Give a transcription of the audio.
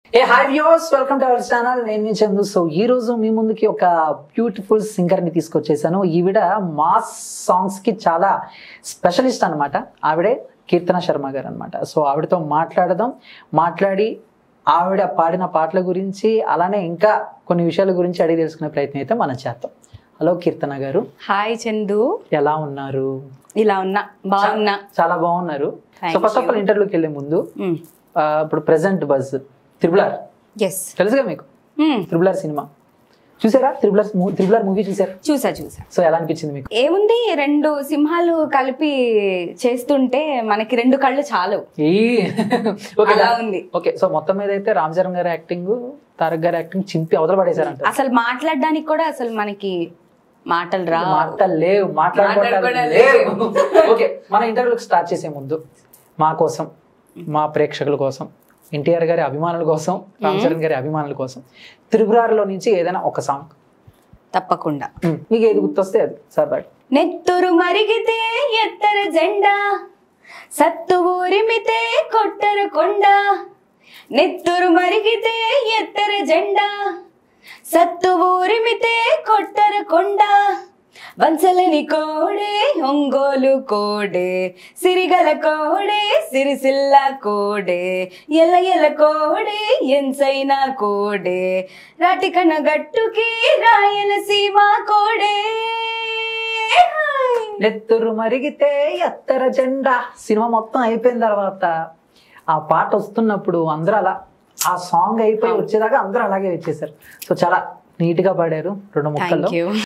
A hi viewers welcome to our channel నేను మీ Chandu so ఈ రోజు మీ ముందుకి ఒక బ్యూటిఫుల్ సింగర్ ని తీసుకొచ్చేసాను ఈవిడ మాస్ సాంగ్స్ కి చాలా స్పెషలిస్ట్ అన్నమాట ఆవిడే కీర్తన శర్మ గారు అనమాట సో ఆవిడతో మాట్లాడదాం మాట్లాడి ఆవిడ పాడిన పాటల గురించి అలానే ఇంకా కొన్ని విషయాల గురించి అడిగి తెలుసుకునే ప్రయత్నం అయితే మనం చేద్దాం హలో కీర్తన గారు హాయ్ చందు ఎలా ఉన్నారు ఇలా ఉన్నా బాగున్నా చాలా బాగున్నారు Thank so first of all ఇంటర్వ్యూకి వెళ్ళే ముందు ఆ, ఇప్పుడు ప్రెసెంట్ బజ్ త్రిబులార్ ఎస్ తెలుసుగా మీకు త్రిబులార్ సినిమా చూసారా త్రిబులర్ త్రిబులర్ మూవీ చూసారా చూసా చూసా సో ఎలా అనిపించింది మీకు ఏముంది రెండు సింహాలు కలిపి చేస్తుంటే మనకి రెండు కళ్ళు చాలు ఈ ఓకే అలా ఉంది ఓకే సో మొత్తం మీద అయితే రామ్ చరణ్ గారి యాక్టింగ్ తారక్ గారి యాక్టింగ్ చింపి అవతల పడేశారంట అసలు మాట్లాడడానికి కూడా అసలు మనకి మాటలు రా మాటలు లేవు మాట్లాడుకోవటాలు మాట్లాడుకోవడాలు లేవు ఓకే మన ఇంటర్వ్యూకి స్టార్ట్ చేసే ముందు మా కోసం మా ప్రేక్షకుల కోసం ఎన్టీఆర్ గారి అభిమానుల కోసం రామ్ చరణ్ గారి అభిమానుల కోసం త్రిపురాలో నుంచి ఏదైనా ఒక సాంగ్ తప్పకుండా మీకు ఏది గుర్తొస్తే అది సరదాగా నెత్తురు మరిగితే ఎత్తర జెండా సత్తు ఊరిమితే కొట్టరు కొండ నెత్తురు మరిగితే ఎత్తర జెండా సత్తు ఊరిమితే కొట్టరు కొండ వంచలని కోడే ఒంగోలు కోడే సిరిగల కోడే సిరిసిల్ల కోడే ఎల ఎల కోడే ఎంచైన కోడే రాటికన గట్టుకి రాయలసీమ కోడే నెత్తురు మరిగితే ఎత్తర జెండా సినిమా మొత్తం అయిపోయిన తర్వాత ఆ పాట వస్తున్నప్పుడు అందరూ అలా ఆ సాంగ్ అయిపోయి వచ్చేదాకా అందరూ అలాగే వచ్చేసారు సో చాలా నీట్ గా పాడారు రెండు ముక్కల్లో థ్యాంక్ యూ